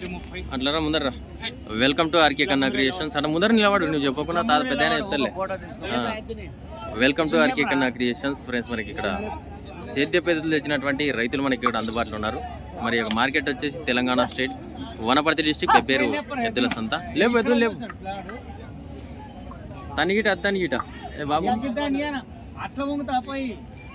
ఒకటి ముప్పై అట్లరా ముందర welcome to RK Kanna creations అట్లా ముందర నిలబడు నువ్వు చెప్పకుండా తాత పెద్ద చెప్తాలే ఫోటో తీసుకో ఆ. Welcome to RK Kanna creations friends మనకి ఇక్కడ సేద్య పెద్దలు తెచ్చినటువంటి రైతులు మనకి ఇక్కడ అందుబాటులో ఉన్నారు మరి ఒక మార్కెట్ వచ్చేసి తెలంగాణ స్టేట్ వనపర్తి డిస్టిక్ పేరు ఎద్దుల సంత లేవు ఎద్దులు లేవు తనిగిట తనిగిట ఏ బాబు అట్లా పొంగుతా పోయి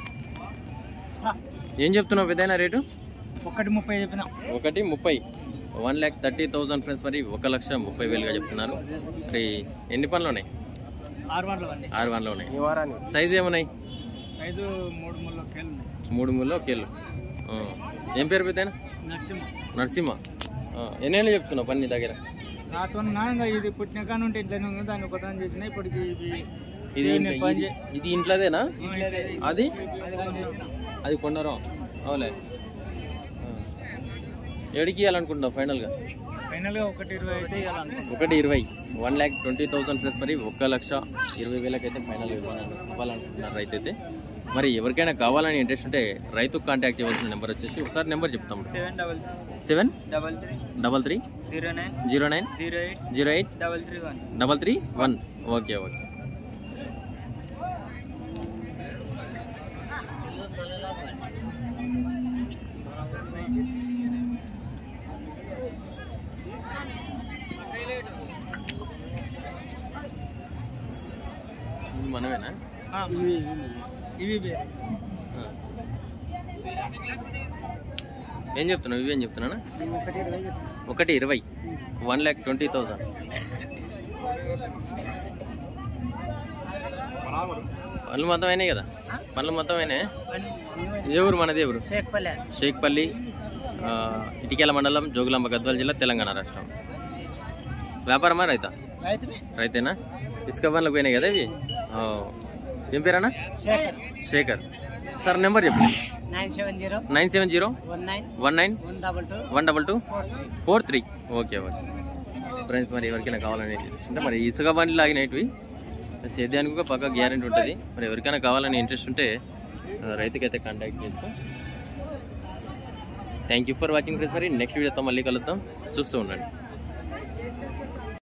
ఏం చెప్తున్నావు పెద్దయినా రేటు ఒకటి ముప్పై చెప్పిన ఒకటి ముప్పై one lakh thirty thousand friends మరి ఒక లక్ష ముప్పై వేలుగా చెప్తున్నారు మరి ఎన్ని పనులు ఉన్నాయి ఆరు వందలు అండి ఆరు వన్లో ఉన్నాయి సైజ్ ఏమున్నాయి ఐదు మూడు మూడు కేళ్ళు మూడు మూడులో కేళ్ళు ఆ. ఏం పేరు పెద్దయినా నరసింహ నరసింహ ఆ, ఎన్నేళ్ళు చెప్తున్నావు పని నీ దగ్గర నాతో నాన్న ఇది పుట్టిన కాడ ఉంటే ఇట్లనే ఉంది దాన్ని ఒకదాన్ని చేసిన ఇప్పటికి ఇది ఇది దీన్ని ఇంట్లో- పని ఇది- ఇది ఇంట్లోదేనా ఇది- అది అది కొనిచ్చిన. అది కొన్నారా అవులే ఆ. ఏడికి ఇవ్వాలనుకుంటున్నావు ఫైనల్గా ఫైనల్ గా ఒకటి ఇరవై అయితే ఇవ్వాలనుకుంటున్నాను ఒకటి ఇరవై one lakh twenty thousand plus మరి ఒక్క లక్ష ఇరవై వేలకైతే ఫైనల్ ఇవ్వాలని ఇవ్వాలనుకుంటున్నారు రైతు అయితే మరి ఎవరికైనా కావాలని ఇంట్రెస్ట్ ఉంటే రైతుకు కాంటాక్ట్ చేయవలసిన నెంబర్ వచ్చేసి ఒకసారి నెంబర్ చెప్తాం seven double seven double three double three zero nine zero nine zero eight zero eight double three one double three one okay okay ఇది మనమేనా ఇవి వేరే. ఆ. ఏం చెప్తున్నావు ఇవేం చెప్తున్నానా ఇవి ఒకటి ఇరవై చెప్తాను. ఒకటి ఇరవై వన్ ల్యాక్ ట్వంటీ థౌసండ్ పనులు మొత్తం అయినాయి కదా పనులు మొత్తం అయినాయి ఏ ఊరు మనది ఏ ఊరు షేక్పల్లె షేక్పల్లి ఆ, ఇటికేల మండలం జోగులాంబ గద్వాల జిల్లా తెలంగాణ రాష్ట్రం వ్యాపారమా రైతా రైతుమే రైతేనా ఇసుక పనులకు పోయినాయి కదా ఇవి ఆ, ఏం పేరన్నా శేఖర్ శేఖర్ సార్ నెంబర్ చెప్పండి nine seven zero nine seven zero one nine one nine one double two one double two four four three okay okay friends మరి ఎవరికైనా కావాలని అంటే మరి ఇసుక బండి లాగినవి సేద్యానికి ఒక పక్క గ్యారెంటీ ఉంటుంది మరి ఎవరికైనా కావాలని ఇంట్రెస్ట్ ఉంటే ఆ, రైతుకైతే కాంటాక్ట్ చేయొచ్చు thank you for watching friends మరి నెక్స్ట్ వీడియోతో మళ్ళీ కలుద్దాం చూస్తూ ఉండండి